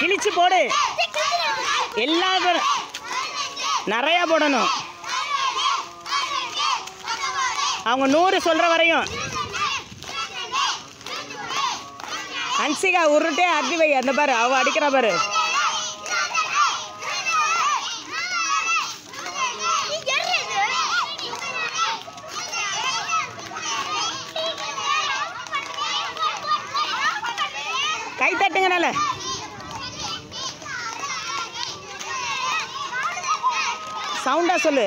கிழிச்சு போடு எல்லா பேரும் நிறையா போடணும் அவங்க நூறு சொல்கிற வரையும் ஹன்சிகா உருட்டே அடி வை அந்த பாரு அவ அடிக்கிறா பாரு கை தட்டுங்க நல்ல சவுண்டா சொல்லு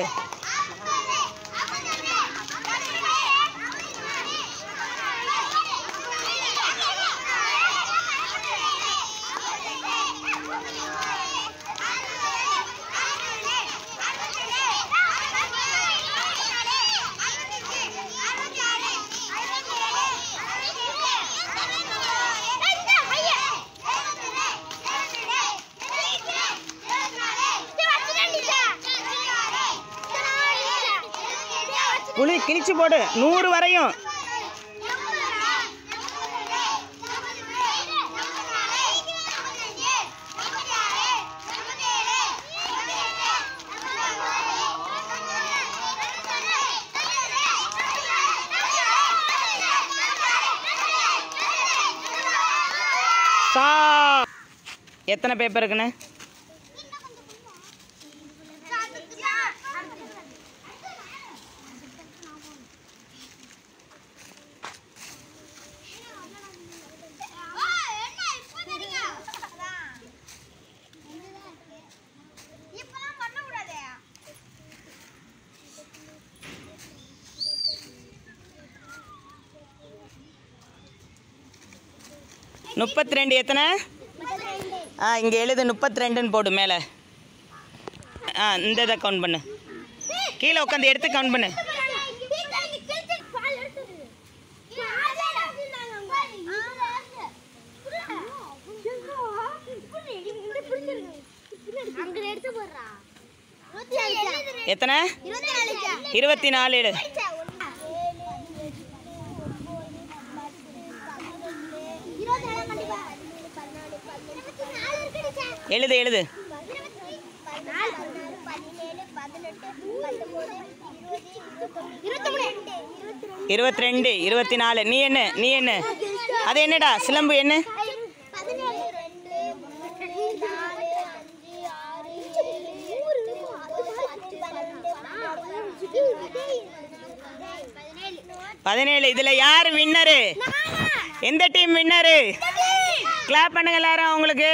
புளி கிழிச்சு போடு நூறு வரையும் சா எத்தனை பேப்பர் இருக்குண்ணே இப்பெல்லாம் பண்ணக்கூடாதே முப்பத்தி ரெண்டு எத்தனை ஆ இங்கே எழுது முப்பத்தி ரெண்டுன்னு போடு மேலே ஆ இந்த இதை கவுண்ட் பண்ணு கீழே உட்காந்து எடுத்து கவுண்ட் பண்ணு எத்தனை இருபத்தி நாலு எடு எழுது எழுது இருபத்தி ரெண்டு இருபத்தி நாலு நீ என்ன நீ என்ன அது என்னடா சிலம்பு என்ன பதினேழு இதில் யார் வின்னரு எந்த டீம் வின்னரு கிளாப் பண்ணுங்க எல்லாரும் அவங்களுக்கு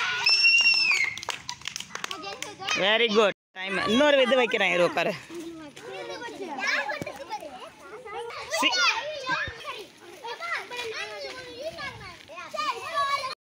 வெரி குட் டைம் இன்னொரு இது வைக்கிறேன் இரு உட்காரு சி-